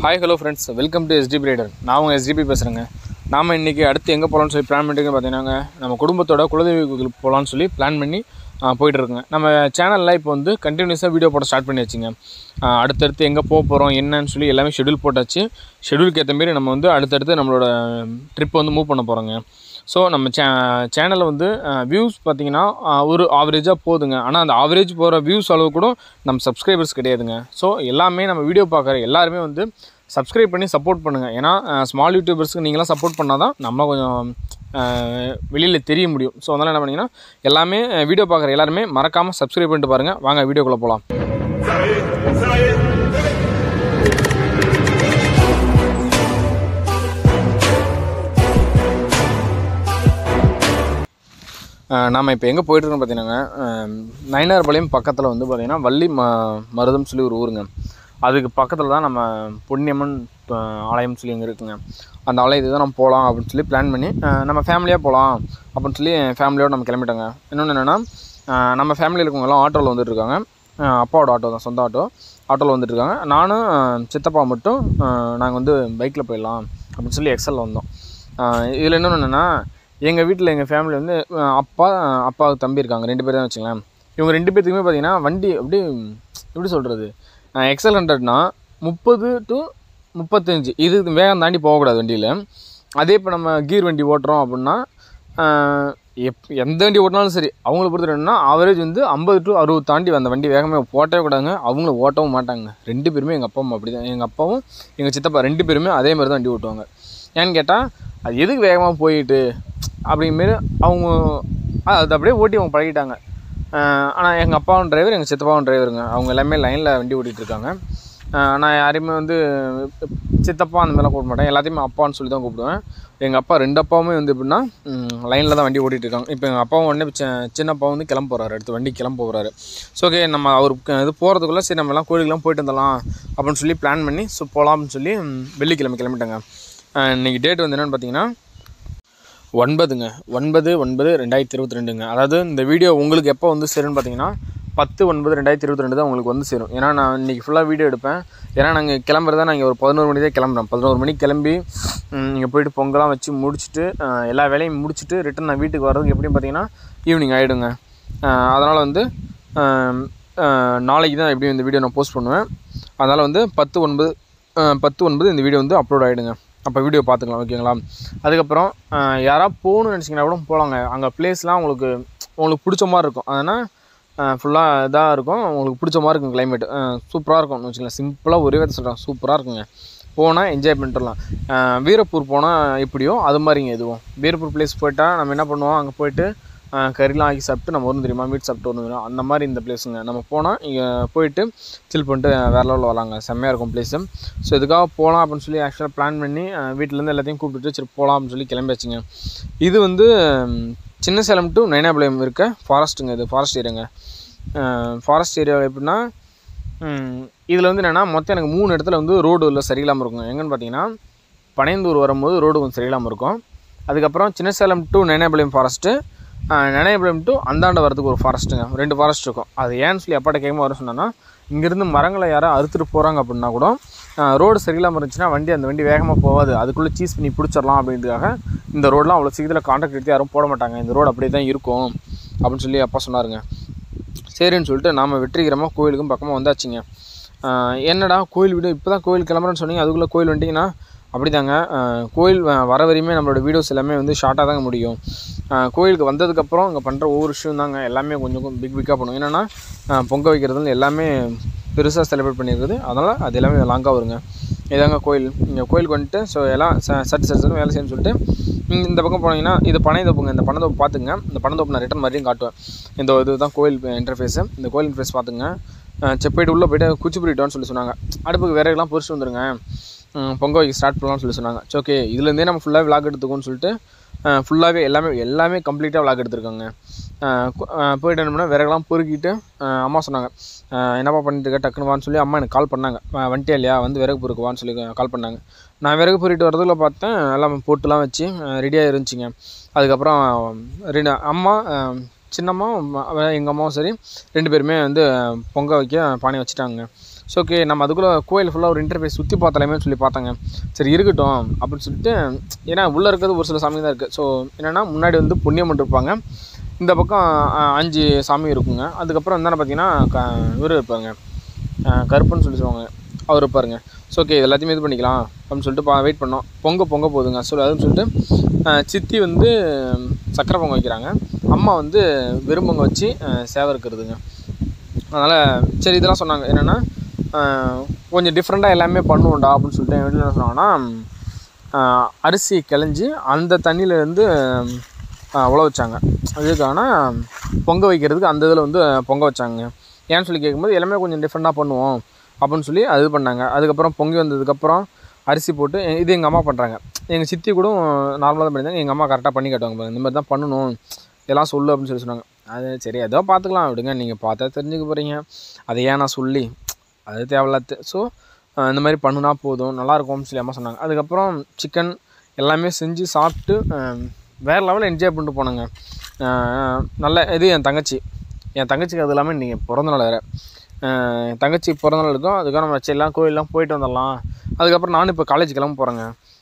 Hi hello friends welcome to STP rider நான் உங்கள் SDP பேசுகிறேங்க நாம் இன்றைக்கி அடுத்து எங்கே போகலான்னு சொல்லி பிளான் பண்ணிட்டு பார்த்தீங்கன்னா நம்ம குடும்பத்தோட குலதெய்வ கோயிலுக்கு போகலான்னு சொல்லி பிளான் பண்ணி ஆ, போயிட்டு இருக்குங்க நம்ம சேனலில் இப்போ வந்து கண்டினியூஸாக வீடியோ போட ஸ்டார்ட் பண்ணி வச்சுங்க ஆ, அடுத்தடுத்து எங்கே போக போகிறோம் என்னன்னு சொல்லி எல்லாமே ஷெடியூல் போட்டாச்சு ஷெடியூலுக்கு ஏற்ற மாரி நம்ம வந்து அடுத்தடுத்து நம்மளோட ட்ரிப் வந்து மூவ் பண்ண போகிறோங்க ஸோ நம்ம சே சேனலில் வந்து வியூஸ் பார்த்தீங்கன்னா ஆ, ஒரு ஆவரேஜாக போகுதுங்க ஆனால் அந்த ஆவரேஜ் போகிற வியூஸ் அளவு கூட நம்ம சப்ஸ்கிரைபர்ஸ் கிடையாதுங்க ஸோ எல்லாமே நம்ம வீடியோ பார்க்குற எல்லாருமே வந்து சப்ஸ்கிரைப் பண்ணி சப்போர்ட் பண்ணுங்கள் ஏன்னா ஸ்மால் யூடியூபர்ஸ்க்கு நீங்களாம் சப்போர்ட் பண்ணால் தான் நம்ம கொஞ்சம் வெளியில் தெரிய முடியும் ஸோ அதனால் என்ன பண்ணிங்கன்னா எல்லாமே வீடியோ பார்க்குற எல்லாருமே மறக்காமல் சப்ஸ்கிரைப் பண்ணிட்டு பாருங்கள் வாங்க வீடியோக்குள்ளே போகலாம் நாம் இப்போ எங்கே போயிட்டுருக்கோம் பார்த்தீங்கன்னா நயினார்பாளையம் பக்கத்தில் வந்து பார்த்திங்கன்னா வள்ளி ம மருதம் சொல்லி ஒரு ஊருங்க அதுக்கு பக்கத்தில் தான் நம்ம பொன்னியம்மன் அஹ், ஆலயம் சொல்லி இங்கே இருக்குங்க அந்த ஆலயத்துக்கு தான் நம்ம போகலாம் அப்படின்னு சொல்லி பிளான் பண்ணி அஹ், நம்ம ஃபேமிலியாக போகலாம் அப்படின்னு சொல்லி ஃபேமிலியோடு நம்ம கிளம்பிட்டோங்க இன்னொன்று என்னென்னா நம்ம ஃபேமிலியில் இருக்கவங்கலாம் ஆட்டோவில் வந்துட்டு இருக்காங்க அஹ், அப்பாவோட ஆட்டோ தான் சொந்த ஆட்டோ ஆட்டோவில் வந்துட்டு இருக்காங்க நானும் அஹ், சித்தப்பா மட்டும் நாங்கள் வந்து பைக்கில் போயிடலாம் அப்படின்னு சொல்லி எக்ஸலில் வந்தோம் இதில் இன்னொன்று என்னென்னா எங்கள் வீட்டில் எங்கள் ஃபேமிலி வந்து அஹ், அப்பா அப்பாவுக்கு தம்பி இருக்காங்க ரெண்டு பேர் தான் வச்சுங்களேன் இவங்க ரெண்டு பேர்த்துக்குமே பார்த்தீங்கன்னா வண்டி அப்படி எப்படி சொல்கிறது எக்ஸல் ஹண்ட்ரட்னா முப்பது டு முப்பத்தஞ்சு இது வேகம் தாண்டி போகக்கூடாது வண்டியில் அதே இப்போ நம்ம கீர் வண்டி ஓட்டுறோம் அப்படின்னா அஹ், எப் எந்த வண்டி ஓட்டினாலும் சரி அவங்கள பொறுத்த என்னன்னா ஆவரேஜ் வந்து ஐம்பது டு அறுபது தாண்டி அந்த வண்டி வேகமே ஓட்டவே கூடாதுங்க அவங்கள ஓட்டவும் மாட்டாங்க ரெண்டு பேருமே எங்கள் அப்பா அம்மா அப்படி தான் எங்கள் அப்பாவும் எங்கள் சித்தப்பா ரெண்டு பேருமே அதே மாதிரி தான் வண்டி ஓட்டுவாங்க ஏன்னு கேட்டால் அது எதுக்கு வேகமாக போயிட்டு அப்படிங்குமாரி அவங்க அ- அது அப்படியே ஓட்டி அவங்க பழகிட்டாங்க ஆனால் எங்கள் அப்பாவும் டிரைவர் எங்கள் சித்தப்பாவும் டிரைவருங்க அவங்க எல்லாமே லைனில் வண்டி ஓட்டிகிட்டு இருக்காங்க ஆஹ் நான் யாரையுமே வந்து சித்தப்பா அந்த மாதிரிலாம் கூப்பிட மாட்டேன் எல்லாத்தையுமே அப்பான்னு சொல்லி தான் கூப்பிடுவேன் எங்கள் அப்பா ரெண்டு அப்பாவுமே வந்து எப்படின்னா லைனில் தான் வண்டி ஓட்டிகிட்டு இருக்காங்க இப்போ எங்கள் அப்பாவும் உடனே சி- சின்ன அப்பா வந்து கிளம்ப போகிறாரு அடுத்து வண்டி கிளம்ப போகிறாரு ஸோ ஓகே நம்ம அவர் க- இது போகிறதுக்குள்ளே சரி நம்ம எல்லாம் கோயிலுக்குலாம் போயிட்டு வந்துடலாம் அப்படின்னு சொல்லி பிளான் பண்ணி ஸோ போகலாம்னு சொல்லி ம், வெள்ளிக்கிழமை கிளம்பிட்டாங்க ஆஹ் இன்னைக்கு டேட் வந்து என்னென்னு பார்த்தீங்கன்னா ஒன்பதுங்க ஒன்பது ஒன்பது ரெண்டாயிரத்தி இருபத்தி ரெண்டுங்க அதாவது இந்த வீடியோ உங்களுக்கு எப்போ வந்து சேரும்னு பார்த்தீங்கன்னா பத்து ஒன்பது ரெண்டாயிரத்தி இருபத்தி ரெண்டு தான் உங்களுக்கு வந்து சேரும் ஏன்னா நான் இன்றைக்கி ஃபுல்லாக வீடியோ எடுப்பேன் ஏன்னா நாங்கள் கிளம்புறதா நாங்கள் ஒரு பதினோரு மணி தான் கிளம்புறோம் பதினோரு மணிக்கு கிளம்பி இங்கே போயிட்டு பொங்கலாம் வச்சு முடிச்சுட்டு அஹ், எல்லா வேலையும் முடிச்சுட்டு ரிட்டன் நான் வீட்டுக்கு வர்றதுக்கு எப்படின்னு பார்த்தீங்கன்னா ஈவினிங் ஆகிடுங்க அதனால் வந்து அஹ், அஹ், நாளைக்கு தான் எப்படியும் இந்த வீடியோ நான் போஸ்ட் பண்ணுவேன் அதனால் வந்து பத்து ஒன்பது அஹ், பத்து ஒன்பது இந்த வீடியோ வந்து அப்லோட் ஆகிடுங்க அப்போ வீடியோ பார்த்துக்கலாம் ஓகேங்களா அதுக்கப்புறம் அஹ், யாராவது போகணும்னு நினச்சிங்கன்னா கூட போகலாங்க அங்கே பிளேஸ்லாம் உங்களுக்கு உங்களுக்கு பிடிச்ச மாதிரி இருக்கும் அதனால் ஃபுல்லாக இதாக இருக்கும் உங்களுக்கு பிடிச்ச மாதிரி இருக்கும் கிளைமேட் சூப்பராக இருக்கும்னு வச்சுக்கலாம் சிம்பிளாக ஒரே வித சொல்கிறேன் சூப்பராக இருக்குங்க போனால் என்ஜாய் பண்ணிட்டுலாம் அஹ், வீரப்பூர் போனால் எப்படியோ அது மாதிரிங்க எதுவும் வீரப்பூர் பிளேஸ் போயிட்டால் நம்ம என்ன பண்ணுவோம் அங்கே போயிட்டு அஹ், கறிலாம் ஆக்கி சாப்பிட்டு நம்ம வரும் தெரியுமா மீட் சாப்பிட்டு வரும் தெரியுமா அந்த மாதிரி இந்த பிளேஸுங்க நம்ம போனால் இங்கே போயிட்டு சில் பண்ணிட்டு வேறு லெவலில் வராங்க செம்மையாக இருக்கும் பிளேஸு ஸோ இதுக்காக போகலாம் அப்படின்னு சொல்லி ஆக்சுவலாக பிளான் பண்ணி அஹ், வீட்டிலேருந்து எல்லாத்தையும் கூப்பிட்டுட்டு சரி போகலாம் அப்படின்னு சொல்லி கிளம்பியாச்சுங்க இது வந்து ம், சின்ன சேலம் டு நைனாபாளையம் இருக்க ஃபாரஸ்ட்டுங்க இது ஃபாரஸ்ட் ஏரியாங்க ஃபாரஸ்ட் ஏரியாவில் எப்படின்னா இதில் வந்து என்னென்னா மொத்தம் எனக்கு மூணு இடத்துல வந்து ரோடு இல்லை சரியில்லாமல் இருக்கும் எங்கன்னு பார்த்தீங்கன்னா பனையந்தூர் வரும்போது ரோடு கொஞ்சம் சரியில்லாமல் இருக்கும் அதுக்கப்புறம் சின்ன Salem to Nainapalayam forest Nanayapalayam to அந்தாண்ட வரதுக்கு ஒரு ஃபாரஸ்ட்டுங்க ரெண்டு ஃபாரஸ்ட் இருக்கும் அது ஏன்னு சொல்லி அப்பாட்ட கேட்கும் வர சொன்னேன்னா இங்கேருந்து மரங்களை யாரோ அறுத்துட்டு போகிறாங்க அப்படின்னா கூட ரோடு சரியில்லாமல் இருந்துச்சுன்னா வண்டி அந்த வண்டி வேகமாக போகாது அதுக்குள்ளே சீஸ் பண்ணி பிடிச்சிடலாம் அப்படின்றதுக்காக இந்த ரோடெலாம் அவ்வளோ சீக்கிரத்தில் கான்ட்ராக்ட் எடுத்து யாரும் போட மாட்டாங்க இந்த ரோடு அப்படியே தான் இருக்கும் அப்படின்னு சொல்லி அப்பா சொன்னாருங்க சரின்னு சொல்லிட்டு நாம் வெற்றிகரமாக கோயிலுக்கும் பக்கமாக வந்தாச்சுங்க ஆஹ் என்னடா கோயில் வீடியோ இப்போ தான் கோயில் கிளம்புறேன்னு சொன்னீங்க அதுக்குள்ளே கோயில் வந்துட்டிங்கன்னா அப்படி தாங்க கோயில் வ- வர வரையுமே நம்மளோட வீடியோஸ் எல்லாமே வந்து ஷார்ட்டாக தாங்க முடியும் ஆஹ் கோயிலுக்கு வந்ததுக்கப்புறம் இங்கே பண்ணுற ஒவ்வொரு விஷயம் தாங்க எல்லாமே கொஞ்சம் கொஞ்சம் பிக் பிக்காக பண்ணுவோம் என்னென்னா பொங்க வைக்கிறதுல எல்லாமே பெருசாக செலிப்ரேட் பண்ணியிருக்குது அதனால் அது எல்லாமே லாங்காக வருங்க இதாங்க கோயில் இங்கே கோயிலுக்கு வந்துட்டு ஸோ எல்லாம் ச சட்டு சட்டு வேலை செய்யணும்னு சொல்லிட்டு இங்க இந்த பக்கம் போனீங்கன்னா இது பனைத்தோப்புங்க இந்த பனைத்தோப்பு பார்த்துங்க இந்த பனைத்தோப்பு நான் ரிட்டன் மறுபடியும் காட்டுவேன் இந்த இதுதான் கோயில் இன்டர்ஃபேஸு இந்த கோயில் இன்டர்ஃபேஸ் பார்த்துங்க செக் போயிட்டு உள்ளே போயிட்டு குச்சி பிடிட்டோன்னு சொல்லி சொன்னாங்க அடுப்புக்கு விறகுலாம் பொரிச்சு வந்துருங்க ம், பொங்க வைக்க ஸ்டார்ட் பண்ணலாம்னு சொல்லி சொன்னாங்க சரி ஓகே இதுலேருந்தே நம்ம ஃபுல்லாக விளாக் எடுத்துக்கோன்னு சொல்லிட்டு ஃபுல்லாகவே எல்லாமே எல்லாமே கம்ப்ளீட்டாக விளாக் எடுத்துருக்காங்க அஹ் கு- அஹ் போயிட்டு என்ன பண்ணேன் விறகுலாம் பொறுக்கிட்டு அஹ் அம்மா சொன்னாங்க அஹ் என்னப்பா பண்ணிட்டு இருக்க டக்குன்னு வான்னு சொல்லி அம்மா எனக்கு கால் பண்ணாங்க "வ- வந்துட்டியா இல்லையா வந்து விறகு பொறுக்குவான்னு சொல்லி கால் பண்ணாங்க நான் விறகு பொறிட்டு வரதுக்குள்ள பார்த்தேன் எல்லாம் போட்டுலாம் வச்சு ரெடியாக இருந்துச்சுங்க அதுக்கப்புறம் ரெண்டு அம்மா அஹ் சின்னம்மா எங்கள் அம்மாவும் சரி ரெண்டு பேருமே வந்து பொங்க வைக்க பானை வச்சுட்டாங்க ஸோ ஓகே நம்ம அதுக்குள்ளே கோயில் ஃபுல்லாக ஒரு இன்டர்ஃபேஸ் சுற்றி பார்த்தலாமே சொல்லி பார்த்தாங்க சரி இருக்கட்டும் அப்படின்னு சொல்லிட்டு ஏன்னா உள்ளே இருக்கிறது ஒரு சில சாமி தான் இருக்குது ஸோ என்னென்னா முன்னாடி வந்து புண்ணியம்மன் இருப்பாங்க இந்த பக்கம் அஹ், அஞ்சு சாமி இருக்குங்க அதுக்கப்புறம் என்னென்ன பார்த்தீங்கன்னா க இவர் இருப்பாங்க அஹ், கருப்புன்னு சொல்லி சொல்லுவாங்க அவர் இருப்பாருங்க ஸோ ஓகே இது எல்லாத்தையுமே இது பண்ணிக்கலாம் அப்படின்னு சொல்லிட்டு பா வெயிட் பண்ணோம் பொங்க பொங்க போகுதுங்க ஸோ அதுன்னு சொல்லிட்டு அஹ், சித்தி வந்து ம், சக்கரை பொங்க வைக்கிறாங்க அம்மா வந்து வெறும் பொங்க வச்சு அஹ், சேவை இருக்கிறதுங்க அதனால் சரி இதெல்லாம் சொன்னாங்க என்னென்னா கொஞ்சம் டிஃப்ரெண்ட்டாக எல்லாமே பண்ணுவோம்டா அப்படின்னு சொல்லிட்டு என் வீட்டில் என்ன சொன்னாங்கன்னா ஆஹ், அரிசி கிளஞ்சி அந்த தண்ணியிலேருந்து உழ வச்சாங்க அதுக்கான பொங்க வைக்கிறதுக்கு அந்த இதில் வந்து பொங்க வச்சாங்க ஏன்னு சொல்லி கேட்கும்போது எல்லாமே கொஞ்சம் டிஃப்ரெண்ட்டாக பண்ணுவோம் அப்படின்னு சொல்லி அது பண்ணாங்க அதுக்கப்புறம் பொங்கி வந்ததுக்கப்புறம் அரிசி போட்டு எ- இது எங்கள் அம்மா பண்ணுறாங்க எங்கள் சித்தி கூட நார்மலாக தான் பண்ணியிருந்தாங்க எங்கள் அம்மா கரெக்டாக பண்ணி காட்டுவாங்க பாருங்க. இந்த மாதிரி தான் பண்ணணும் இதெல்லாம் சொல்லு அப்படின்னு சொல்லி சொன்னாங்க அது சரி ஏதோ பார்த்துக்கலாம் விடுங்க நீங்கள் பார்த்தா தெரிஞ்சுக்க போகிறீங்க அதை ஏன் நான் சொல்லி அது தேவையில்லாத ஸோ இந்த மாதிரி பண்ணுனா போதும் நல்லாயிருக்கும்னு சொல்லி அம்மா சொன்னாங்க அதுக்கப்புறம் சிக்கன் எல்லாமே செஞ்சு சாப்பிட்டு அஹ், வேறு லெவலில் என்ஜாய் பண்ணிட்டு போனாங்க அஹ், நல்ல இது என் தங்கச்சி என் தங்கச்சிக்கு அது இல்லாமல் நீங்கள் பிறந்த நாள் வேறு என் தங்கச்சி பிறந்த நாள் இருக்கும் அதுக்காக நம்ம வச்சு எல்லாம் கோயிலெலாம் போயிட்டு வந்துடலாம் அதுக்கப்புறம் நானும் இப்போ காலேஜ் கிளம்ப போகிறேங்க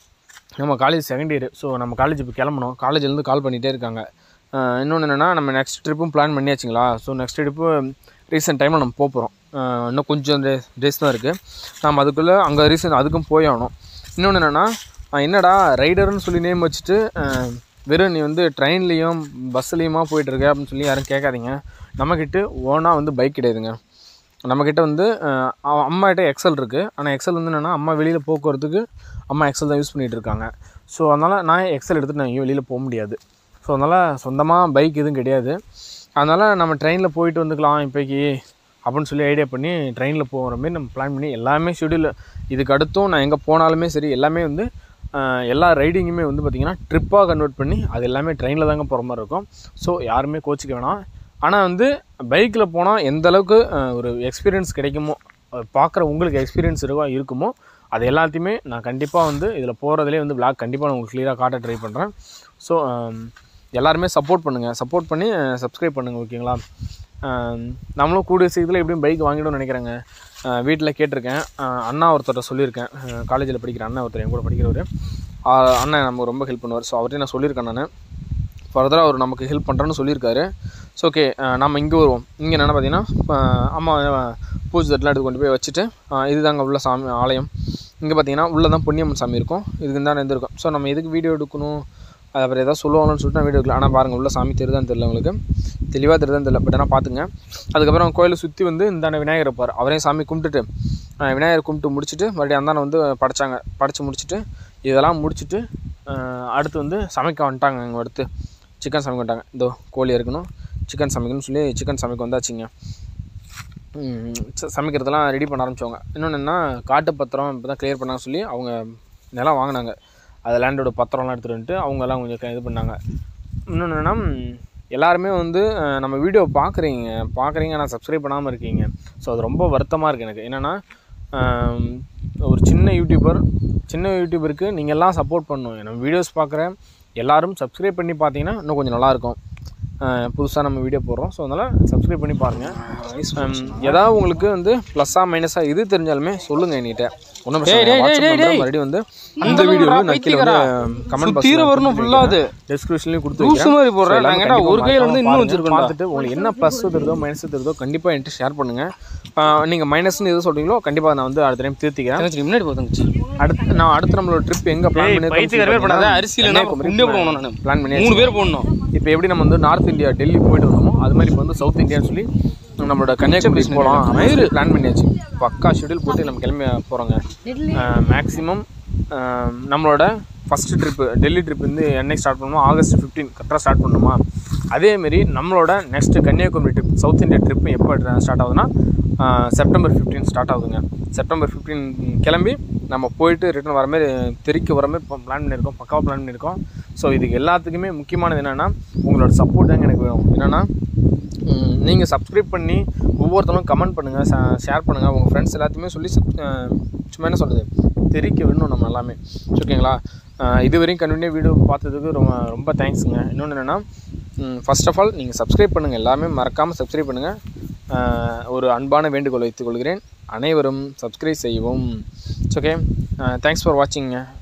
நம்ம காலேஜ் செகண்ட் இயர் ஸோ நம்ம காலேஜ் இப்போ கிளம்பணும் காலேஜ்லேருந்து கால் பண்ணிகிட்டே இருக்காங்க இன்னொன்று என்னென்னா நம்ம நெக்ஸ்ட் ட்ரிப்பும் பிளான் பண்ணியாச்சுங்களா ஸோ நெக்ஸ்ட் ட்ரிப்பு ரீசெண்ட் டைமில் நம்ம போக போகிறோம் இன்னும் கொஞ்சம் டே டேஸ் தான் இருக்குது நம்ம அதுக்குள்ளே அங்கே ரீசெண்ட் அதுக்கும் போய் ஆகணும் இன்னொன்று என்னென்னா என்னடா ரைடர்னு சொல்லி நேம் வச்சுட்டு அஹ், வெறும் நீ வந்து ட்ரெயின்லேயும் பஸ்ஸுலேயுமா போயிட்டுருக்க அப்படின்னு சொல்லி யாரும் கேட்காதீங்க நம்மக்கிட்ட ஓனாக வந்து பைக் கிடையாதுங்க நம்மக்கிட்ட வந்து அஹ், அவ- அம்மாகிட்ட எக்ஸல் இருக்குது ஆனால் எக்ஸல் வந்து என்னென்னா அம்மா வெளியில் போக்குவரத்துக்கு அம்மா எக்ஸல் தான் யூஸ் பண்ணிகிட்டு இருக்காங்க ஸோ அதனால் நான் எக்ஸல் எடுத்துகிட்டு நான் எங்கேயும் வெளியில் போக முடியாது ஸோ அதனால் சொந்தமாக பைக் எதுவும் கிடையாது அதனால் நம்ம ட்ரெயினில் போயிட்டு வந்துக்கலாம் இப்போக்கி அப்படின்னு சொல்லி ஐடியா பண்ணி ட்ரெயினில் போகிற மாதிரி நம்ம பிளான் பண்ணி எல்லாமே ஷெடியூல் இதுக்கு அடுத்தும் நான் எங்கே போனாலுமே சரி எல்லாமே வந்து அஹ், எல்லா ரைடிங்குமே வந்து பார்த்திங்கன்னா ட்ரிப்பாக கன்வெர்ட் பண்ணி அது எல்லாமே ட்ரெயினில் தாங்க போகிற மாதிரி இருக்கும் ஸோ யாருமே கோச்சிக்க வேணாம் ஆனால் வந்து பைக்கில் போனால் எந்த அளவுக்கு அஹ், ஒரு எக்ஸ்பீரியன்ஸ் கிடைக்குமோ பார்க்குற உங்களுக்கு எக்ஸ்பீரியன்ஸ் இருக்கோ இருக்குமோ அது எல்லாத்தையுமே நான் கண்டிப்பாக வந்து இதில் போகிறதுலே வந்து vlog கண்டிப்பாக நான் உங்களுக்கு க்ளியராக காட்ட ட்ரை பண்ணுறேன் ஸோ எல்லாருமே சப்போர்ட் பண்ணுங்கள் சப்போர்ட் பண்ணி சப்ஸ்கிரைப் பண்ணுங்கள் ஓகேங்களா அஹ், நம்மளும் கூடிய சீக்கிரத்தில் எப்படியும் பைக் வாங்கிடும்னு நினைக்கிறேங்க வீட்டில் கேட்டிருக்கேன் அஹ், அண்ணா ஒருத்தர்கிட்ட சொல்லியிருக்கேன் காலேஜில் படிக்கிற அண்ணன் ஒருத்தர் என் கூட படிக்கிறவர் அஹ், அண்ணன் நமக்கு ரொம்ப ஹெல்ப் பண்ணுவார் ஸோ அவர்கிட்ட நான் சொல்லியிருக்கேன் நான் ஃபர்தராக அவர் நமக்கு ஹெல்ப் பண்ணுறேன்னு சொல்லியிருக்காரு ஸோ ஓகே நம்ம இங்கே வருவோம் இங்கே என்னென்ன பார்த்தீங்கன்னா அஹ், அம்மா அஹ், பூஜை தட்டெலாம் எடுத்து கொண்டு போய் வச்சுட்டு அஹ், இதுதாங்க உள்ள சாமி ஆலயம் இங்கே பார்த்தீங்கன்னா உள்ளே தான் பொன்னியம்மன் சாமி இருக்கும் இதுக்கு தான் இருந்திருக்கும் ஸோ நம்ம எதுக்கு வீடியோ எடுக்கணும் அது அப்புறம் ஏதாவது சொல்லுவாங்கன்னு சொல்லிட்டு நான் வீடியோ எடுக்கலாம் ஆனால் பாருங்கள் உள்ள சாமி தெரியுதான்னு தெரியல உங்களுக்கு தெளிவாக தெரியுதான்னு தெரியல பட் ஆனால் பார்த்துங்க அதுக்கப்புறம் கோயிலை சுற்றி வந்து இந்தாண்ட விநாயகர் இருப்பார் அவரையும் சாமி கும்பிட்டுட்டு அஹ், விநாயகர் கும்பிட்டு முடிச்சுட்டு மறுபடியும் அந்தாண்ட வந்து படைச்சாங்க படைச்சு முடிச்சுட்டு இதெல்லாம் முடிச்சுட்டு அஹ், அடுத்து வந்து சமைக்க வந்துட்டாங்க இங்கே அடுத்து சிக்கன் சமைக்க வந்துட்டாங்க இதோ கோழி இருக்கணும் சிக்கன் சமைக்கணும்னு சொல்லி சிக்கன் சமைக்க வந்தாச்சுங்க ம், ச- சமைக்கிறதெல்லாம் ரெடி பண்ண ஆரம்பிச்சவங்க இன்னொன்று என்ன காட்டு பத்திரம் இப்போ தான் கிளியர் பண்ணாங்க சொல்லி அவங்க நிலம் வாங்கினாங்க அது லேண்டோட பத்திரம்லாம் எடுத்துகிட்டு வந்துட்டு அவங்கெல்லாம் கொஞ்சம் க- இது பண்ணாங்க இன்னொன்று என்னென்னா எல்லாருமே வந்து அஹ், நம்ம வீடியோ பார்க்குறீங்க பார்க்குறீங்க ஆனால் சப்ஸ்கிரைப் பண்ணாமல் இருக்கீங்க ஸோ அது ரொம்ப வருத்தமாக இருக்குது எனக்கு என்னென்னா ஒரு சின்ன யூடியூபர் சின்ன யூடியூபருக்கு நீங்கள் எல்லாம் சப்போர்ட் பண்ணணும் நம்ம வீடியோஸ் பார்க்குற எல்லாரும் சப்ஸ்கிரைப் பண்ணி பார்த்தீங்கன்னா இன்னும் கொஞ்சம் நல்லாயிருக்கும் புதுசாக நம்ம வீடியோ போடுறோம் ஸோ அதனால் சப்ஸ்கிரைப் பண்ணி பாருங்கள் ஏதாவது உங்களுக்கு வந்து ப்ளஸ்ஸாக மைனஸாக இது தெரிஞ்சாலுமே சொல்லுங்கள் என்கிட்ட ஒன்றும் பிரச்சனை இல்லை. வாட்ஸ்அப் நம்பர் மறுபடியும் வந்து இந்த வீடியோவில் நான் கீழே வந்து கமெண்ட் சுத்தீர வரணும் full ஆ அது. டெஸ்கிரிப்ஷன்லையும் கொடுத்து லூசு வைக்கிறேன். மாதிரி போடுறேன். So, எல்லாமே நான் கேட்டா கண்டிப்பா ஒரு கையில இருந்து இன்னும் மறக்காம வச்சிருக்கேன்டா. பார்த்துட்டு உங்களுக்கு என்ன ப்ளஸ் தெரியுதோ மைனஸ் தெரியுதோ கண்டிப்பாக என்கிட்ட ஷேர் பண்ணுங்கள் நீங்கள் மைனஸ்னு எது சொல்கிறீங்களோ கண்டிப்பாக நான் வந்து அடுத்த டைம் திருத்திக்கிறேன் தங்கச்சி முன்னாடி போ தங்கச்சி அடுத்து நான் அடுத்து நம்மளோட ட்ரிப் எங்கே பிளான் பண்ணி பைத்தியக்கார பேர் பண்ணாத அரிசி இல்லைன்னா உண்டே போடணும் நான் பிளான் பண்ணி மூணு பேர் போடணும் இப்போ எப்படி நம்ம வந்து நார்த் இந்தியா டெல்லி போயிட்டு வந்தோமோ அது மாதிரி இப்போ வந்து சவுத் இந்தியான்னு சொல்லி நம்மளோட கன்னியாகுமரி போகலாம் மயிறு பிளான் பண்ணியாச்சு பக்கா ஷெடியூல் போட்டு நம்ம கிளம்பி போகிறோங்க மேக்ஸிமம் நம்மளோட ஃபஸ்ட்டு ட்ரிப்பு டெல்லி ட்ரிப் வந்து என்னைக்கு ஸ்டார்ட் பண்ணணுமோ ஆகஸ்ட் ஃபிஃப்டீன் கரெக்டாக ஸ்டார்ட் பண்ணணுமா அதேமாரி நம்மளோட next Kanyakumari trip south India trip எப்போ ஸ்டார்ட் ஆகுதுன்னா ஆஹ், செப்டம்பர் ஃபிஃப்டீன் ஸ்டார்ட் ஆகுதுங்க செப்டம்பர் ஃபிஃப்டீன் கிளம்பி நம்ம போயிட்டு ரிட்டர்ன் வர மாதிரி தெறிக்க வர மாதிரி பிளான் பண்ணியிருக்கோம் பக்காவாக பிளான் பண்ணியிருக்கோம் ஸோ இதுக்கு எல்லாத்துக்குமே முக்கியமானது என்னென்னா உங்களோட சப்போர்ட் தாங்க எனக்கு வேணும் என்னென்னா நீங்கள் சப்ஸ்கிரைப் பண்ணி ஒவ்வொருத்தரும் கமெண்ட் பண்ணுங்கள் ஷேர் பண்ணுங்கள் உங்கள் ஃப்ரெண்ட்ஸ் எல்லாத்தையுமே சொல்லி sub- அஹ் சும்மா என்ன சொல்கிறது தெரிவிக்க வேணும் நம்ம எல்லாமே ஓகேங்களா அஹ் இது வரையும் கண்டினியூ வீடியோ பார்த்ததுக்கு ரொம்ப ரொம்ப தேங்க்ஸுங்க இன்னொன்று என்னென்னா ஃபர்ஸ்ட் ஆஃப் ஆல் நீங்கள் சப்ஸ்கிரைப் பண்ணுங்கள் எல்லாமே மறக்காமல் சப்ஸ்கிரைப் பண்ணுங்கள் ஒரு அன்பான வேண்டுகோள் வைத்துக் கொள்கிறேன் அனைவரும் சப்ஸ்கிரைப் செய்யவும் ஓகே தேங்க்ஸ் ஃபார் வாட்சிங்க